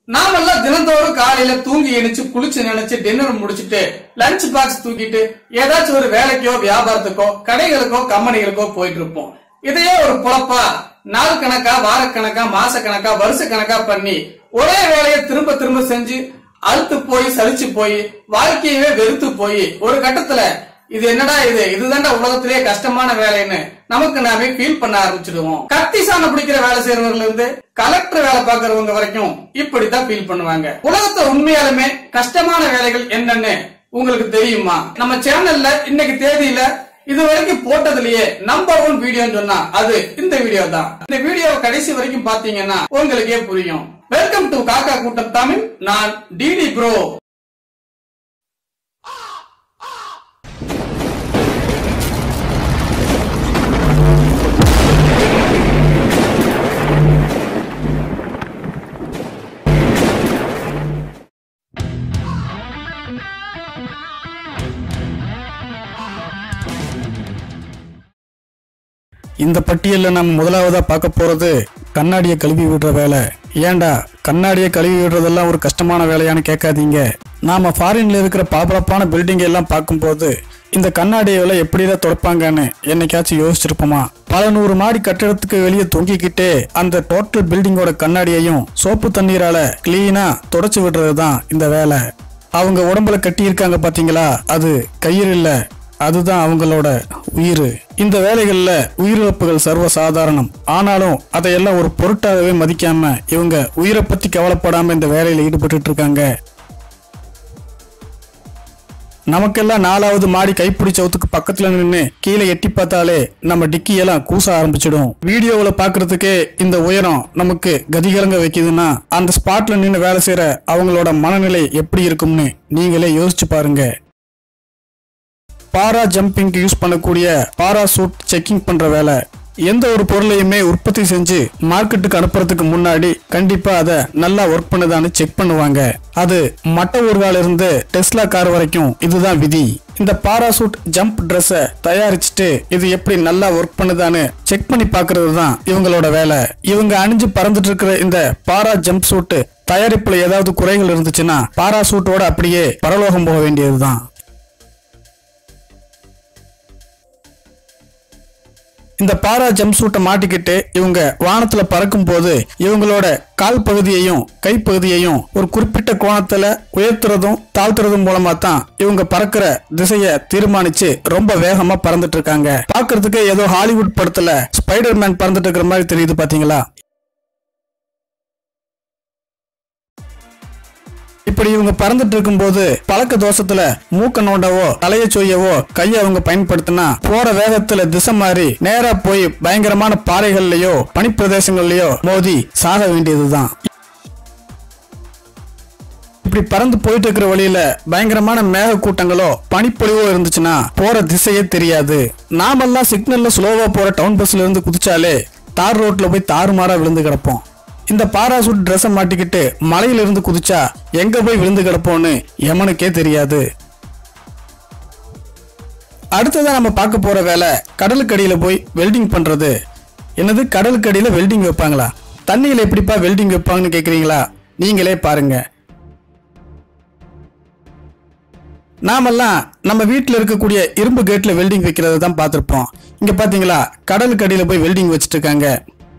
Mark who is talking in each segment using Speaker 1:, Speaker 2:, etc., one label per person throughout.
Speaker 1: நாமெல்லாம் தினந்தோறும் காலையில தூங்கி எழுச்சு குளிச்சு நினைச்சு டின்னர் முடிச்சிட்டு லஞ்ச் பாக்ஸ் தூக்கிட்டு ஏதாச்சும் ஒரு வேலைக்கோ வியாபாரத்துக்கோ கடைகளுக்கோ கம்பெனிகளுக்கோ போயிட்டு இருப்போம் இதையே ஒரு பொழப்பா நாள் கணக்கா வாரக்கணக்கா மாச கணக்கா வருஷ கணக்கா பண்ணி ஒரே வேலையை திரும்ப திரும்ப செஞ்சு அழுத்து போய் சலிச்சு போய் வாழ்க்கையவே வெறுத்து போய் ஒரு கட்டத்துல இது என்னடா இது இதுதான்டா உலகத்திலேயே கஷ்டமான வேலைன்னு நமக்கு நாமே ஃபீல் பண்ண ஆரம்பிச்சிடுவோம் கத்தி சாணம் பிடிக்கிற வேலை செய்யறவங்கல இருந்து கலெக்டர் வேலை பாக்குறவங்க வரைக்கும் இப்படித்தான் ஃபீல் பண்ணுவாங்க உலகத்தை உண்மையாலுமே கஷ்டமான வேலைகள் என்னன்னு உங்களுக்கு தெரியுமா நம்ம சேனல்ல இன்னைக்கு தேதியில இது வரைக்கும் போட்டதுலயே நம்பர் ஒன் வீடியோன்னு சொன்னா அது இந்த வீடியோ தான் இந்த வீடியோ கடைசி வரைக்கும் பாத்தீங்கன்னா உங்களுக்கே புரியும் வெல்கம் டு காக்கா கூட்டம் தமிழ் நான் டிடி ப்ரோ
Speaker 2: இந்த பட்டியலில் நம்ம முதலாவதா பார்க்க போறது கண்ணாடியை கழுவி விடுற வேலை ஏன்டா கண்ணாடியை கழுவி விடுறதெல்லாம் ஒரு கஷ்டமான வேலையான்னு கேட்காதீங்க நாம ஃபாரின்ல இருக்கிற பாபரப்பான பில்டிங் எல்லாம் பார்க்கும்போது இந்த கண்ணாடிகளை எப்படிதான் துடைப்பாங்கன்னு என்னைக்காச்சும் யோசிச்சிருப்போமா பல நூறு மாடி கட்டிடத்துக்கு வெளியே தொங்கிக்கிட்டே அந்த டோட்டல் பில்டிங்கோட கண்ணாடியையும் சோப்பு தண்ணீரால கிளீனா தொடச்சு விடுறது தான் இந்த வேலை அவங்க உடம்புல கட்டி இருக்காங்க பாத்தீங்களா அது கயிறு இல்ல அதுதான் அவங்களோட உயிர் இந்த வேலைகள்ல உயிரிழப்புகள் சர்வ சாதாரணம் ஆனாலும் அதையெல்லாம் ஒரு பொருட்டாகவே மதிக்காம இவங்க உயிரை பத்தி கவலைப்படாம இந்த வேலையில ஈடுபட்டு இருக்காங்க நமக்கெல்லாம் நாலாவது மாடி கைப்பிடி சவுத்துக்கு பக்கத்துல நின்று கீழே எட்டி பார்த்தாலே நம்ம டிக்கி எல்லாம் கூச ஆரம்பிச்சிடும் வீடியோவுல பாக்குறதுக்கே இந்த உயரம் நமக்கு கதிகலங்க வைக்குதுன்னா அந்த ஸ்பாட்ல நின்று வேலை செய்யற அவங்களோட மனநிலை எப்படி இருக்கும்னு நீங்களே யோசிச்சு பாருங்க பாரா ஜம்பிங்க்கு யூஸ் பண்ணக்கூடிய பாராசூட் செக்கிங் பண்ற வேலை எந்த ஒரு பொருளையுமே உற்பத்தி செஞ்சு மார்க்கெட்டுக்கு அனுப்புறதுக்கு முன்னாடி கண்டிப்பா அதை நல்லா ஒர்க் பண்ணுதான்னு செக் பண்ணுவாங்க அது மட்ட ஊர்கால இருந்து டெஸ்லா கார் வரைக்கும் இதுதான் விதி இந்த பாராசூட் ஜம்ப் ட்ரெஸ்ஸை தயாரிச்சுட்டு இது எப்படி நல்லா ஒர்க் பண்ணுதான்னு செக் பண்ணி பார்க்கிறது தான் இவங்களோட வேலை இவங்க அணிஞ்சு பறந்துட்டு இருக்கிற இந்த பாரா ஜம்ப் சூட்டு தயாரிப்புல ஏதாவது குறைகள் இருந்துச்சுன்னா பாராசூட்டோட அப்படியே பரலோகம் போக வேண்டியதுதான் இந்த பாரா ஜம்ப் சூட்டை மாட்டிக்கிட்டு இவங்க வானத்துல பறக்கும் போது இவங்களோட கால் பகுதியையும் கைப்பகுதியையும் ஒரு குறிப்பிட்ட கோணத்துல உயர்த்துறதும் தாழ்த்துறதும் மூலமா தான் இவங்க பறக்கிற திசைய தீர்மானிச்சு ரொம்ப வேகமா பறந்துட்டு இருக்காங்க பாக்குறதுக்கு ஏதோ ஹாலிவுட் படத்துல ஸ்பைடர் மேன் பறந்துட்டு இருக்கிற மாதிரி தெரியுது பாத்தீங்களா இப்படி இவங்க பறந்துட்டு இருக்கும்போது பழக்க தோஷத்துல மூக்க நோண்டவோ தலையை சொய்யவோ கையை அவங்க பயன்படுத்தினா போற வேகத்துல திசை மாறி நேரா போய் பயங்கரமான பாறைகள்லயோ பனிப்பிரதேசங்கள்லயோ மோதி சாக வேண்டியதுதான் இப்படி பறந்து போயிட்டு இருக்கிற வழியில பயங்கரமான மேக கூட்டங்களோ பனிப்பொழிவோ இருந்துச்சுன்னா போற திசையே தெரியாது நாமெல்லாம் சிக்னல்ல ஸ்லோவா போற டவுன் பஸ்ல இருந்து குதிச்சாலே தார் ரோட்ல போய் தாறுமாறா விழுந்து கிடப்போம் இந்த பாராசூட் ட்ரெஸ்ஸை மாட்டிக்கிட்டு மலையில இருந்து குதிச்சா எங்க போய் விழுந்து கிடப்போம்னு எமனுக்கே தெரியாது அடுத்ததா நம்ம பார்க்க போற வேலை கடலுக்கடியில போய் வெல்டிங் பண்றது என்னது கடலுக்கடியில வெல்டிங் வைப்பாங்களா தண்ணியில எப்படிப்பா வெல்டிங் வைப்பாங்கன்னு கேக்குறீங்களா நீங்களே பாருங்க நாமெல்லாம் நம்ம வீட்டில் இருக்கக்கூடிய இரும்பு கேட்ல வெல்டிங் வைக்கிறத தான் பார்த்துருப்போம் இங்க பாத்தீங்களா கடலுக்கு அடியில போய் வெல்டிங் வச்சுட்டு இருக்காங்க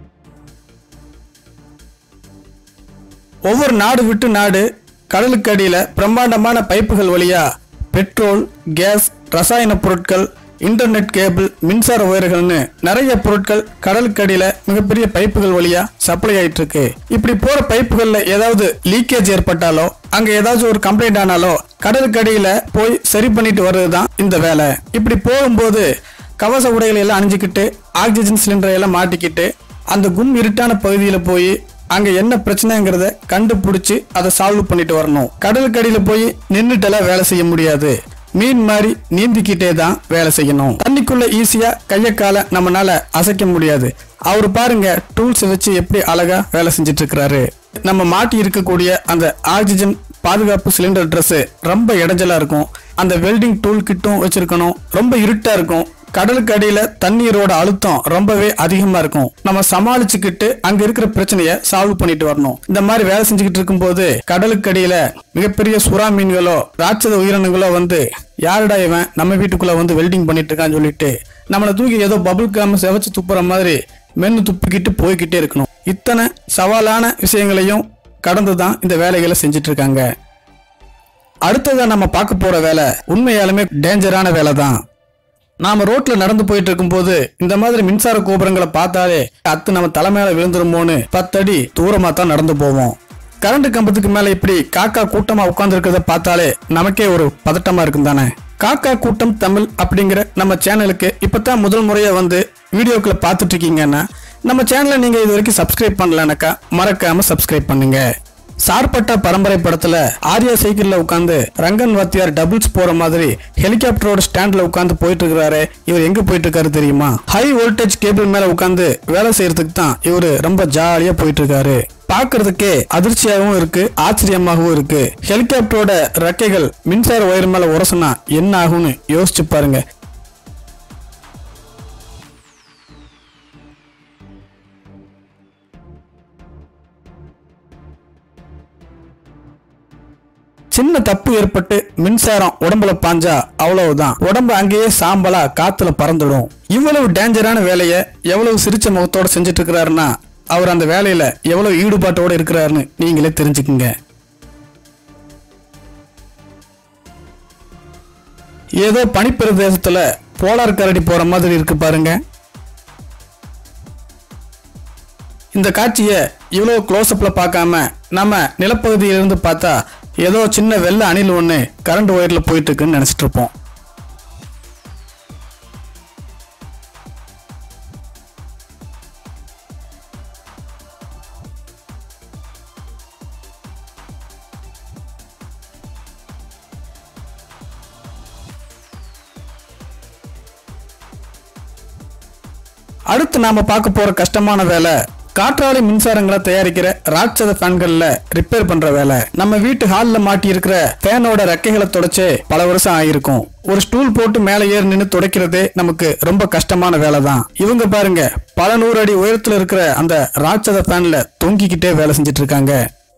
Speaker 2: ஒவ்வொரு நாடு விட்டு நாடு கடலுக்கு அடியில பிரம்மாண்டமான பைப்புகள் வழியா பெட்ரோல் கேஸ் ரசாயன பொருட்கள் இன்டர்நெட் கேபிள் மின்சார ஒயர்கள்னு நிறைய பொருட்கள் கடலுக்கு அடியில மிகப்பெரிய பைப்புகள் வழியா சப்ளை ஆயிட்டு இருக்கு இப்படி போற பைப்புகள்ல ஏதாவது லீக்கேஜ் ஏற்பட்டாலோ அங்க ஏதாச்சும் ஒரு கம்ப்ளைண்ட் ஆனாலோ கடலுக்கு அடியில போய் சரி பண்ணிட்டு வர்றதுதான் இந்த வேலை இப்படி போகும்போது கவச உடைகளை எல்லாம் அணிஞ்சுக்கிட்டு ஆக்சிஜன் சிலிண்டரை எல்லாம் மாட்டிக்கிட்டு அந்த கும் இருட்டான பகுதியில போய் அங்க என்ன பிரச்சனைங்கிறத கண்டுபிடிச்சு அதை சால்வ் பண்ணிட்டு வரணும் கடலுக்கு அடியில போய் நின்னுட்டெல்லாம் வேலை செய்ய முடியாது மீன் மாதிரி நீந்திக்கிட்டே தான் வேலை செய்யணும் தண்ணிக்குள்ள ஈஸியா கைய கால நம்மனால அசைக்க முடியாது அவர் பாருங்க டூல்ஸ் வச்சு எப்படி அழகா வேலை செஞ்சுட்டு இருக்கிறாரு நம்ம மாட்டி இருக்கக்கூடிய அந்த ஆக்சிஜன் பாதுகாப்பு சிலிண்டர் Dress ரொம்ப இடைஞ்சலா இருக்கும் அந்த வெல்டிங் டூல் கிட்டும் வச்சிருக்கணும் ரொம்ப இருட்டா இருக்கும் கடலுக்கு அடியில தண்ணீரோட அழுத்தம் ரொம்பவே அதிகமா இருக்கும் நம்ம சமாளிச்சுக்கிட்டு அங்க இருக்கிற பிரச்சனைய சால்வ் பண்ணிட்டு வரணும் இந்த மாதிரி வேலை செஞ்சுக்கிட்டு இருக்கும்போது கடலுக்கு அடியில மிகப்பெரிய சுறா மீன்களோ ராட்சத உயிரினங்களோ வந்து யாருடா இவன் நம்ம வீட்டுக்குள்ள வந்து வெல்டிங் பண்ணிட்டு இருக்கான்னு சொல்லிட்டு நம்மளை தூக்கி ஏதோ பபுள் காம செவச்சு துப்புற மாதிரி மென்னு துப்பிக்கிட்டு போய்கிட்டே இருக்கணும் இத்தனை சவாலான விஷயங்களையும் கடந்து தான் இந்த வேலைகளை செஞ்சுட்டு இருக்காங்க அடுத்ததா நம்ம பார்க்க போற வேலை உண்மையாலுமே டேஞ்சரான வேலை தான் நாம ரோட்ல நடந்து போயிட்டு இருக்கும்போது இந்த மாதிரி மின்சார கோபுரங்களை பார்த்தாலே அத்து நம்ம தலை மேல விழுந்துருமோன்னு பத்தடி தூரமா தான் நடந்து போவோம் கரண்ட் கம்பத்துக்கு மேல இப்படி காக்கா கூட்டமா உட்கார்ந்து இருக்கிறத பார்த்தாலே நமக்கே ஒரு பதட்டமா இருக்கும் தானே காக்கா கூட்டம் தமிழ் அப்படிங்கிற நம்ம சேனலுக்கு இப்பதான் முதல் முறையா வந்து வீடியோக்களை பார்த்துட்டு இருக்கீங்கன்னா நம்ம சேனலை நீங்க இது வரைக்கும் சப்ஸ்கிரைப் பண்ணலனாக்கா மறக்காம சப்ஸ்கிரைப் பண்ணுங்க சார்பட்டா பரம்பரை படத்துல ஆர்யா சைக்கிள்ல உட்காந்து ரங்கன் வாத்தியார் டபுள்ஸ் போற மாதிரி ஹெலிகாப்டரோட ஸ்டாண்ட்ல உட்காந்து போயிட்டு இருக்கிறாரு இவர் எங்க போயிட்டு இருக்காரு தெரியுமா ஹை வோல்டேஜ் கேபிள் மேல உட்காந்து வேலை செய்யறதுக்கு தான் இவரு ரொம்ப ஜாலியா போயிட்டு இருக்காரு பார்க்கிறதுக்கே அதிர்ச்சியாகவும் இருக்கு ஆச்சரியமாகவும் இருக்கு ஹெலிகாப்டரோட ரெக்கைகள் மின்சார ஒயர் மேல உரசுனா என்ன ஆகும்னு யோசிச்சு பாருங்க சின்ன தப்பு ஏற்பட்டு மின்சாரம் உடம்புல பாஞ்சா அவ்வளவுதான் உடம்பு அங்கேயே சாம்பலா காத்துல பறந்துடும் இவ்வளவு டேஞ்சரான வேலைய எவ்வளவு சிரிச்ச முகத்தோட செஞ்சுட்டு இருக்கிறாருன்னா அவர் அந்த வேலையில எவ்வளவு ஈடுபாட்டோட இருக்கிறாருன்னு நீங்களே தெரிஞ்சுக்குங்க ஏதோ பனிப்பிரதேசத்துல போலார் கரடி போற மாதிரி இருக்கு பாருங்க இந்த காட்சியை இவ்வளோ க்ளோஸ்அப்ல பார்க்காம நம்ம நிலப்பகுதியிலிருந்து பார்த்தா ஏதோ சின்ன வெள்ளை அணில் ஒன்று கரண்ட் ஒயர்ல போயிட்டு இருக்குன்னு நினைச்சிட்டு இருப்போம் அடுத்து நாம பார்க்க போற கஷ்டமான வேலை காற்றாலை மின்சாரங்களை தயாரிக்கிற ராட்சத ஃபேன்கள்ல ரிப்பேர் பண்ற வேலை நம்ம வீட்டு ஹால்ல மாட்டி இருக்கிற ஃபேனோட ரெக்கைகளை தொடச்சு பல வருஷம் ஆயிருக்கும் ஒரு ஸ்டூல் போட்டு மேலே ஏறி நின்று துடைக்கிறதே நமக்கு ரொம்ப கஷ்டமான வேலை தான் இவங்க பாருங்க பல நூறு அடி உயரத்துல இருக்கிற அந்த ராட்சத ஃபேன்ல தொங்கிக்கிட்டே வேலை செஞ்சுட்டு இருக்காங்க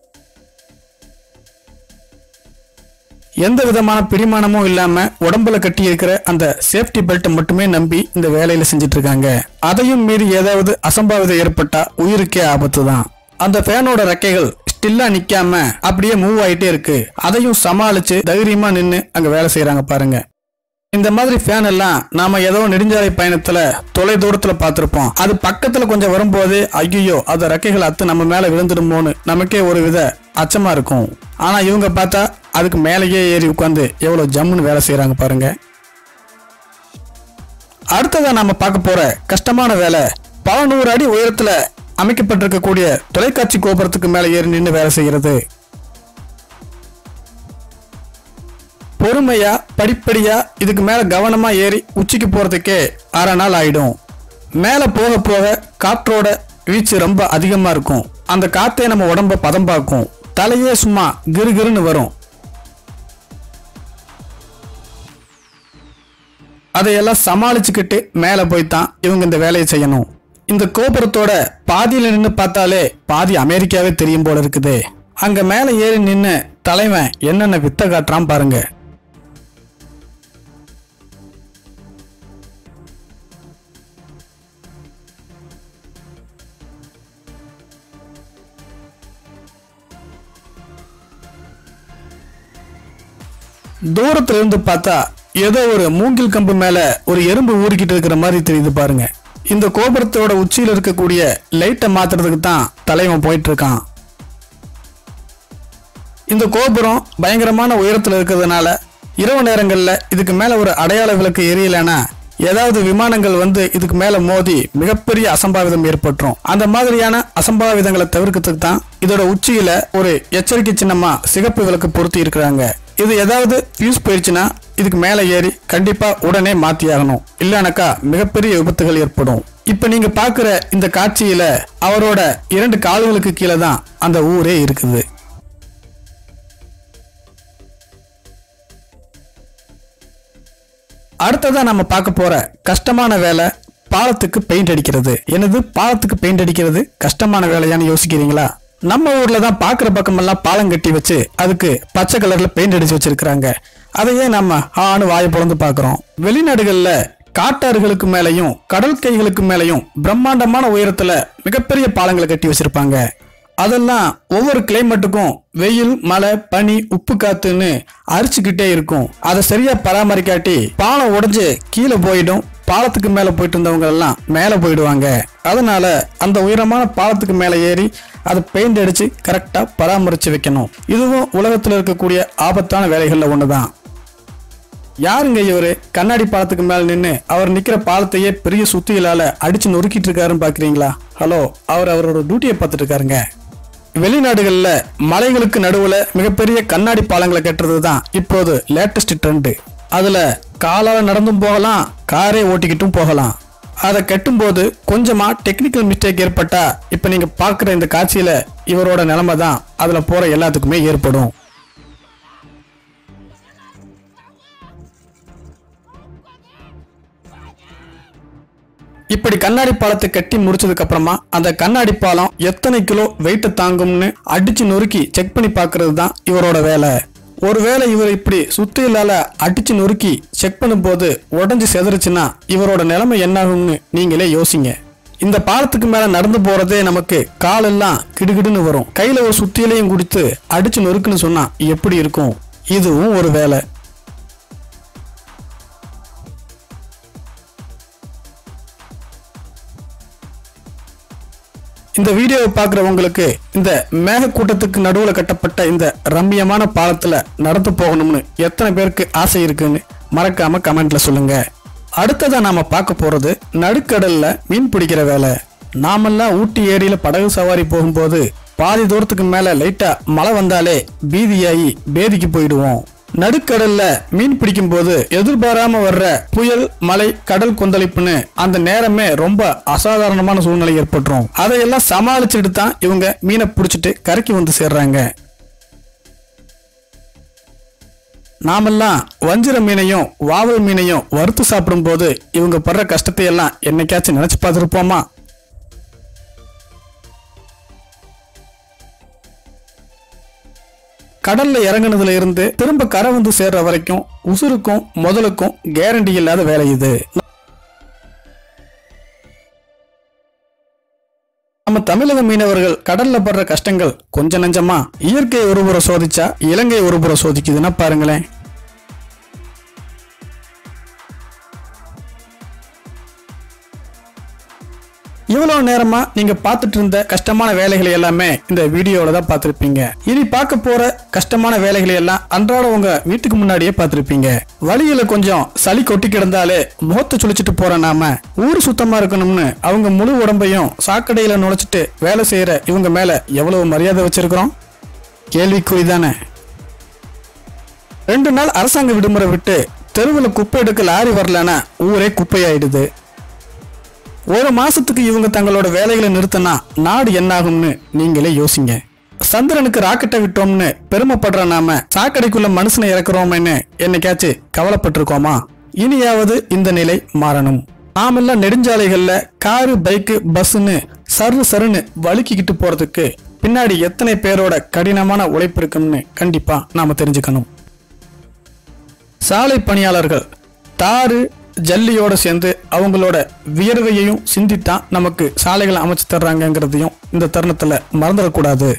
Speaker 2: எந்த விதமான பிடிமானமும் இல்லாம உடம்புல கட்டி இருக்கிற அந்த சேஃப்டி பெல்ட் மட்டுமே நம்பி இந்த வேலையில செஞ்சுட்டு இருக்காங்க அதையும் மீறி ஏதாவது அசம்பாவிதம் ஏற்பட்டா உயிருக்கே ஆபத்து தான் அந்த ஃபேனோட ரெக்கைகள் ஸ்டில்லா நிக்காம அப்படியே மூவ் ஆயிட்டே இருக்கு அதையும் சமாளிச்சு தைரியமா நின்னு அங்க வேலை செய்யறாங்க பாருங்க இந்த மாதிரி ஃபேன் எல்லாம் நாம ஏதோ நெடுஞ்சாலை பயணத்துல தொலை தூரத்துல பார்த்திருப்போம் அது பக்கத்துல கொஞ்சம் வரும்போது ஐயோ அது ரெக்கைகள் அத்து நம்ம மேல விழுந்துடுமோன்னு நமக்கே ஒரு வித அச்சமா இருக்கும் ஆனா இவங்க பார்த்தா அதுக்கு மேலேயே ஏறி உட்காந்து எவ்வளவு ஜம்முன்னு வேலை செய்யறாங்க பாருங்க அடுத்ததா நாம பார்க்க போற கஷ்டமான வேலை பல நூறு அடி உயரத்துல அமைக்கப்பட்டிருக்கக்கூடிய தொலைக்காட்சி கோபுரத்துக்கு மேல ஏறி நின்று வேலை செய்கிறது பொறுமையா படிப்படியா இதுக்கு மேல கவனமா ஏறி உச்சிக்கு போறதுக்கே அரை நாள் ஆயிடும் மேல போக போக காற்றோட வீச்சு ரொம்ப அதிகமா இருக்கும் அந்த காத்தே நம்ம உடம்ப பதம்பாக்கும் தலையே சும்மா கிருகிருன்னு வரும் அதையெல்லாம் சமாளிச்சுக்கிட்டு மேல போய் தான் இவங்க இந்த வேலையை செய்யணும் இந்த கோபுரத்தோட பாதியில நின்று பார்த்தாலே பாதி அமெரிக்காவே தெரியும் போல இருக்குதே அங்க மேல ஏறி நின்னு தலைவன் என்னென்ன வித்த காட்டுறான் பாருங்க தூரத்துல இருந்து பார்த்தா ஏதோ ஒரு மூங்கில் கம்பு மேல ஒரு எறும்பு ஊறிக்கிட்டு இருக்கிற மாதிரி தெரியுது பாருங்க இந்த கோபுரத்தோட உச்சியில இருக்கக்கூடிய லைட்டை மாத்துறதுக்கு தான் தலைவன் போயிட்டு இருக்கான் இந்த கோபுரம் பயங்கரமான உயரத்துல இருக்கிறதுனால இரவு நேரங்கள்ல இதுக்கு மேல ஒரு அடையாள விளக்கு எரியலைன்னா ஏதாவது விமானங்கள் வந்து இதுக்கு மேல மோதி மிகப்பெரிய அசம்பாவிதம் ஏற்பட்டுரும் அந்த மாதிரியான அசம்பாவிதங்களை தவிர்க்கிறதுக்கு தான் இதோட உச்சியில ஒரு எச்சரிக்கை சின்னமா சிகப்பு விளக்கு பொருத்தி இருக்கிறாங்க இது ஏதாவது ஃபியூஸ் போயிடுச்சுன்னா இதுக்கு மேல ஏறி கண்டிப்பா உடனே மாத்தி ஆகணும் இல்லனாக்கா மிகப்பெரிய விபத்துகள் ஏற்படும் இப்ப நீங்க பாக்குற இந்த காட்சியில அவரோட இரண்டு கால்களுக்கு கீழே தான் அந்த ஊரே இருக்குது அடுத்ததா நம்ம பார்க்க போற கஷ்டமான வேலை பாலத்துக்கு பெயிண்ட் அடிக்கிறது என்னது பாலத்துக்கு பெயிண்ட் அடிக்கிறது கஷ்டமான வேலையான்னு யோசிக்கிறீங்களா நம்ம ஊர்ல தான் பாக்குற பக்கமெல்லாம் பாலம் கட்டி வச்சு அதுக்கு பச்சை கலர்ல பெயிண்ட் அடிச்சு வச்சிருக்காங்க அதையே நம்ம ஆணு வாயை பொழந்து பார்க்கறோம் வெளிநாடுகள்ல காட்டாறுகளுக்கு மேலையும் கடல் கைகளுக்கு மேலையும் பிரம்மாண்டமான உயரத்துல மிகப்பெரிய பாலங்களை கட்டி வச்சிருப்பாங்க அதெல்லாம் ஒவ்வொரு கிளைமேட்டுக்கும் வெயில் மழை பனி உப்பு காத்துன்னு அரிச்சுக்கிட்டே இருக்கும் அதை சரியா பராமரிக்காட்டி பாலம் உடைஞ்சு கீழே போயிடும் பாலத்துக்கு மேல போயிட்டு இருந்தவங்க எல்லாம் மேல போயிடுவாங்க அதனால அந்த உயரமான பாலத்துக்கு மேல ஏறி அதை பெயிண்ட் அடிச்சு கரெக்டா பராமரிச்சு வைக்கணும் இதுவும் உலகத்துல இருக்கக்கூடிய ஆபத்தான வேலைகள்ல ஒண்ணுதான் யாருங்க இவரு கண்ணாடி பாலத்துக்கு மேல நின்னு அவர் நிக்கிற பாலத்தையே பெரிய சுத்திகளால அடிச்சு நொறுக்கிட்டு இருக்காருன்னு பாக்குறீங்களா ஹலோ அவர் அவரோட டியூட்டியை பார்த்துட்டு இருக்காருங்க வெளிநாடுகள்ல மலைகளுக்கு நடுவுல மிகப்பெரிய கண்ணாடி பாலங்களை கட்டுறது தான் இப்போது லேட்டஸ்ட் ட்ரெண்ட் அதுல காலால நடந்தும் போகலாம் காரே ஓட்டிக்கிட்டும் போகலாம் அதை கட்டும்போது கொஞ்சமா டெக்னிக்கல் மிஸ்டேக் ஏற்பட்டா இப்ப நீங்க பார்க்குற இந்த காட்சியில இவரோட நிலைமை தான் அதுல போற எல்லாத்துக்குமே ஏற்படும் இப்படி கண்ணாடி பாலத்தை கட்டி முடிச்சதுக்கு அப்புறமா அந்த கண்ணாடி பாலம் எத்தனை கிலோ வெயிட்டை தாங்கும்னு அடிச்சு நொறுக்கி செக் பண்ணி பார்க்கிறது தான் இவரோட வேலை ஒருவேளை இவர் இப்படி சுத்தியலால அடிச்சு நொறுக்கி செக் பண்ணும்போது உடஞ்சு செதறுச்சுன்னா இவரோட நிலைமை என்னாகும்னு நீங்களே யோசிங்க இந்த பாலத்துக்கு மேல நடந்து போறதே நமக்கு காலெல்லாம் கிடுகிடுன்னு வரும் கையில ஒரு சுத்தியலையும் குடித்து அடிச்சு நொறுக்குன்னு சொன்னா எப்படி இருக்கும் இதுவும் ஒரு வேலை இந்த வீடியோவை பார்க்குறவங்களுக்கு இந்த மேகக்கூட்டத்துக்கு நடுவில் கட்டப்பட்ட இந்த ரம்மியமான பாலத்தில் நடந்து போகணும்னு எத்தனை பேருக்கு ஆசை இருக்குன்னு மறக்காம கமெண்ட்ல சொல்லுங்க அடுத்ததா நாம பார்க்க போறது நடுக்கடல்ல மீன் பிடிக்கிற வேலை நாமெல்லாம் ஊட்டி ஏரியில படகு சவாரி போகும்போது பாதி தூரத்துக்கு மேல லைட்டா மழை வந்தாலே பீதியாகி பேதிக்கு போயிடுவோம் நடுக்கடல்ல மீன் பிடிக்கும் போது எதிர்பாராம வர்ற புயல் மழை கடல் கொந்தளிப்புன்னு அந்த நேரமே ரொம்ப அசாதாரணமான சூழ்நிலை ஏற்பட்டுரும் அதையெல்லாம் சமாளிச்சுட்டு தான் இவங்க மீனை பிடிச்சிட்டு கரைக்கு வந்து சேர்றாங்க நாமெல்லாம் வஞ்சிர மீனையும் வாவல் மீனையும் வறுத்து சாப்பிடும்போது இவங்க படுற கஷ்டத்தை எல்லாம் என்னைக்காச்சும் நினைச்சு பார்த்துருப்போமா கடல்ல இறங்குனதுல இருந்து திரும்ப கரை வந்து சேர்ற வரைக்கும் உசுருக்கும் முதலுக்கும் கேரண்டி இல்லாத வேலை இது நம்ம தமிழக மீனவர்கள் கடல்ல படுற கஷ்டங்கள் கொஞ்சம் நஞ்சமா இயற்கை ஒருபுறம் சோதிச்சா இலங்கை ஒருபுறம் சோதிக்குதுன்னா பாருங்களேன் இவ்வளவு நேரமா நீங்க பார்த்துட்டு இருந்த கஷ்டமான வேலைகளை எல்லாமே இந்த வீடியோல தான் பார்த்திருப்பீங்க இனி பார்க்க போற கஷ்டமான வேலைகளை எல்லாம் அன்றாட உங்க வீட்டுக்கு முன்னாடியே பார்த்திருப்பீங்க வழியில கொஞ்சம் சளி கொட்டி கிடந்தாலே முகத்தை சுழிச்சிட்டு போற நாம ஊர் சுத்தமா இருக்கணும்னு அவங்க முழு உடம்பையும் சாக்கடையில நுழைச்சிட்டு வேலை செய்யற இவங்க மேல எவ்வளவு மரியாதை வச்சிருக்கிறோம் கேள்விக்குறி தானே ரெண்டு நாள் அரசாங்க விடுமுறை விட்டு தெருவில் குப்பை எடுக்க லாரி வரலன்னா ஊரே குப்பையாயிடுது ஒரு மாசத்துக்கு இவங்க தங்களோட வேலைகளை நிறுத்தினா நாடு என்னாகும்னு நீங்களே யோசிங்க சந்திரனுக்கு ராக்கெட்டை விட்டோம்னு பெருமைப்படுற நாம சாக்கடைக்குள்ள மனுஷனை இறக்குறோமேன்னு என்னைக்காச்சும் கவலைப்பட்டிருக்கோமா இனியாவது இந்த நிலை மாறணும் நாமெல்லாம் நெடுஞ்சாலைகள்ல காரு பைக்கு பஸ்ஸுன்னு சரு சருன்னு வழுக்கிக்கிட்டு போறதுக்கு பின்னாடி எத்தனை பேரோட கடினமான உழைப்பு இருக்கும்னு கண்டிப்பா நாம தெரிஞ்சுக்கணும் சாலை பணியாளர்கள் தாறு ஜல்லியோட சேர்ந்து அவங்களோட வியர்வையையும் சிந்தித்தான் நமக்கு சாலைகளை அமைச்சு தர்றாங்கங்கிறதையும் இந்த தருணத்துல மறந்துடக்கூடாது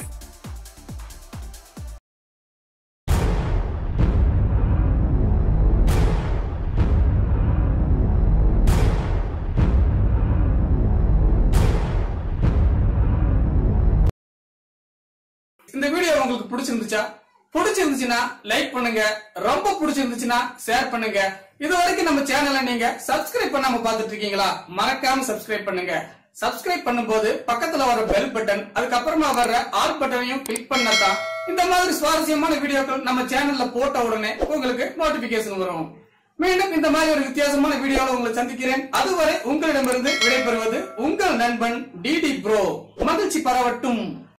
Speaker 1: இந்த வீடியோ உங்களுக்கு பிடிச்சிருந்துச்சா பிடிச்சிருந்துச்சுன்னா லைக் பண்ணுங்க ரொம்ப பிடிச்சிருந்துச்சுன்னா ஷேர் பண்ணுங்க இது வரைக்கும் நம்ம சேனலை நீங்க சப்ஸ்கிரைப் பண்ணாம பார்த்துட்டு இருக்கீங்களா மறக்காம சப்ஸ்கிரைப் பண்ணுங்க சப்ஸ்கிரைப் பண்ணும்போது பக்கத்துல வர பெல் பட்டன் அதுக்கப்புறமா வர்ற ஆல் பட்டனையும் கிளிக் பண்ணாதான் இந்த மாதிரி சுவாரஸ்யமான வீடியோக்கள் நம்ம சேனல்ல போட்ட உடனே உங்களுக்கு நோட்டிபிகேஷன் வரும் மீண்டும் இந்த மாதிரி ஒரு வித்தியாசமான வீடியோல உங்களை சந்திக்கிறேன் அதுவரை உங்களிடமிருந்து விடைபெறுவது உங்கள் நண்பன் டிடி ப்ரோ மகிழ்ச்சி பரவட்டும்